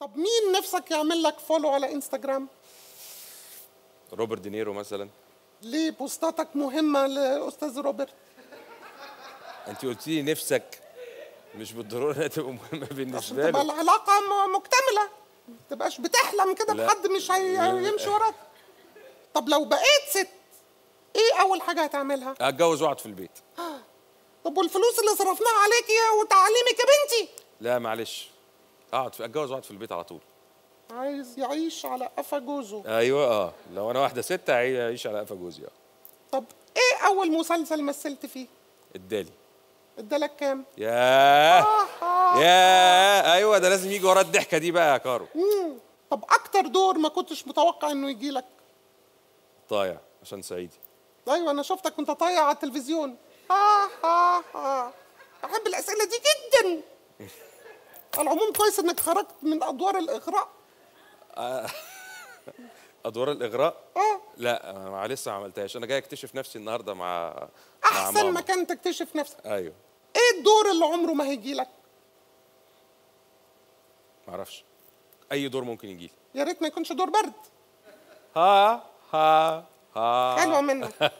طب مين نفسك يعمل لك فولو على انستجرام روبرت دينيرو مثلا ليه بوستاتك مهمه لاستاذ روبرت انت قلت لي نفسك مش بالضروره انها تبقى مهمه عشان بالنسبه تبقى له العلاقه م- مكتمله ما تبقاش بتحلم كده لا. بحد مش هيمشي وراك طب لو بقيت ست ايه اول حاجه هتعملها اتجوز واقعد في البيت طب والفلوس اللي صرفناها عليكي وتعليمك يا بنتي لا معلش اقعد في اتجوز واقعد في البيت على طول عايز يعيش على قفا جوزه ايوه اه لو انا واحده ست هعيش على قفا جوزي اه طب ايه اول مسلسل مثلت فيه ادالي ادالك كام ياه ياه ايوه ده لازم يجي ورا الضحكه دي بقى يا كارو مم. طب اكتر دور ما كنتش متوقع انه يجي لك طايع عشان صعيدي ايوه انا شفتك وانت طايع على التلفزيون ها ها ها بحب الاسئله دي جدا على العموم كويس انك خرجت من ادوار الاغراء ادوار الاغراء اه لا انا لسه ما عملتهاش انا جاي اكتشف نفسي النهارده مع مع احسن ماما. مكان تكتشف نفسك ايوه ايه الدور اللي عمره ما هيجي لك ما اعرفش اي دور ممكن يجي لي يا ريت ما يكونش دور برد ها ها ها حلوه منك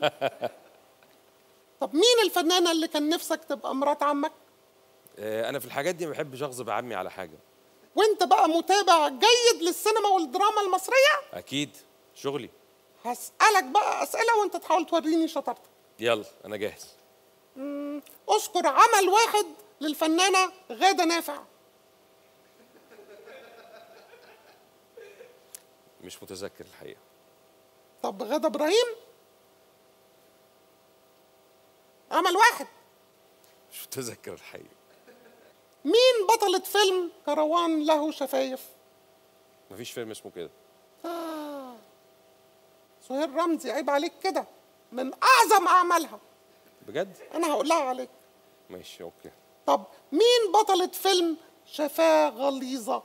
طب مين الفنانه اللي كان نفسك تبقى مرات عمك آه، انا في الحاجات دي ما بحبش اغصب عمي على حاجه وانت بقى متابع جيد للسينما والدراما المصريه اكيد شغلي هسالك بقى اسئله وانت تحاول توريني شطارتك يلا انا جاهز اذكر عمل واحد للفنانه غاده نافع مش متذكر الحقيقه طب غاده ابراهيم عمل واحد مش متذكر الحقيقه مين بطلة فيلم كروان له شفايف مفيش فيلم اسمه كده سهير رمزي عيب عليك كده من اعظم اعمالها بجد انا هقول لها عليك ماشي اوكي طب مين بطلة فيلم شفاه غليظة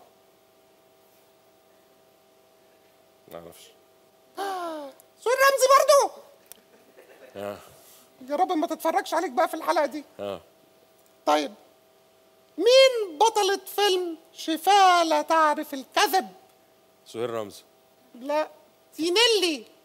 ما اعرفش سهير رمزي برضو اه يا رب ما تتفرجش عليك بقى في الحلقة دي اه طيب مين بطلة فيلم شفاه لا تعرف الكذب سهير رمزي لا تينيلي